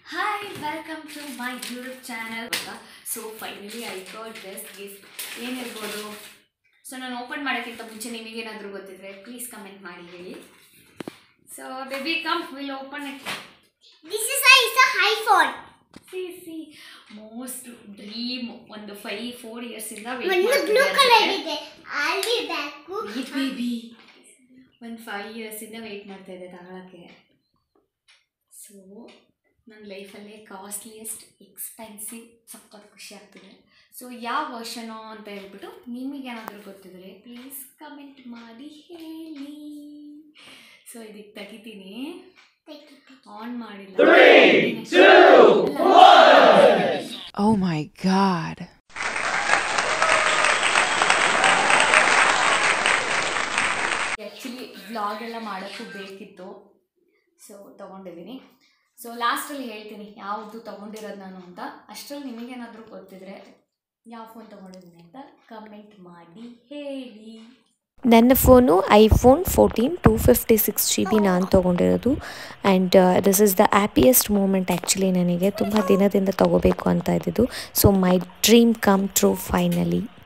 Hi welcome to my YouTube channel so finally I got this gift ಏನಿರ್ಬೋದು so ನಾನು open ಮಾಡೋಕ್ಕಿಂತ ಮುಂಚೆ ನಿಮಗೇನಾದರೂ ಗೊತ್ತಿದ್ರೆ ಪ್ಲೀಸ್ ಕಮೆಂಟ್ ಮಾಡಿ ಹೇಳಿ so baby come will open it This is a, it's a iPhone. ಸಿ ಸಿ ಮೋಸ್ಟ್ ಡ್ರೀಮ್ ಒಂದು ಫೈವ್ ಫೋರ್ ಇಯರ್ಸಿಂದ ಒಂದು ಬ್ಲೂ ಕಲರ್ ಇದೆ ಅಲ್ಲಿ ಬ್ಯಾಕು ಬೇಬಿ ಒಂದು ಫೈವ್ ಇಯರ್ಸಿಂದ ವೆಯ್ಟ್ ಮಾಡ್ತಾ ಇದ್ದೆ ತಗೊಳಕ್ಕೆ ಸೊ ನನ್ನ ಲೈಫಲ್ಲೇ ಕಾಸ್ಟ್ಲಿಯೆಸ್ಟ್ ಎಕ್ಸ್ಪೆನ್ಸಿವ್ ಸಖತ್ ಖುಷಿ ಆಗ್ತಿದೆ ಸೊ ಯಾವ ವರ್ಷನೋ ಅಂತ ಹೇಳ್ಬಿಟ್ಟು ನಿಮಗೇನಾದರೂ ಗೊತ್ತಿದ್ರೆ ಪ್ಲೀಸ್ ಕಮೆಂಟ್ ಮಾಡಿ ಹೇಳಿ ಸೊ ಇದಕ್ಕೆ ತೆಗಿತೀನಿ ಆನ್ ಮಾಡಿಲ್ಲ Oh my god. Actually vlog ಎಲ್ಲ ಮಾಡೋಕ್ಕೂ ಬೇಕಿತ್ತು ಸೊ ತೊಗೊಂಡಿದ್ದೀನಿ ಸೊ ಲಾಸ್ಟಲ್ಲಿ ಹೇಳ್ತೀನಿ ಯಾವುದು ತೊಗೊಂಡಿರೋದು ನಾನು ಅಂತ ಅಷ್ಟರಲ್ಲಿ ನಿಮಗೇನಾದರೂ ಗೊತ್ತಿದ್ರೆ ಯಾವ ಫೋನ್ ತೊಗೊಂಡಿದ್ದೀನಿ ಅಂತ ಕಮೆಂಟ್ ಮಾಡಿ ಹೇಳಿ ನನ್ನ phone iPhone fourteen two fifty six G B ನಾನು ತೊಗೊಂಡಿರೋದು and this is the happiest moment actually ನನಗೆ ತುಂಬ ದಿನದಿಂದ ತೊಗೋಬೇಕು ಅಂತ ಇದ್ದಿದ್ದು so my dream come true finally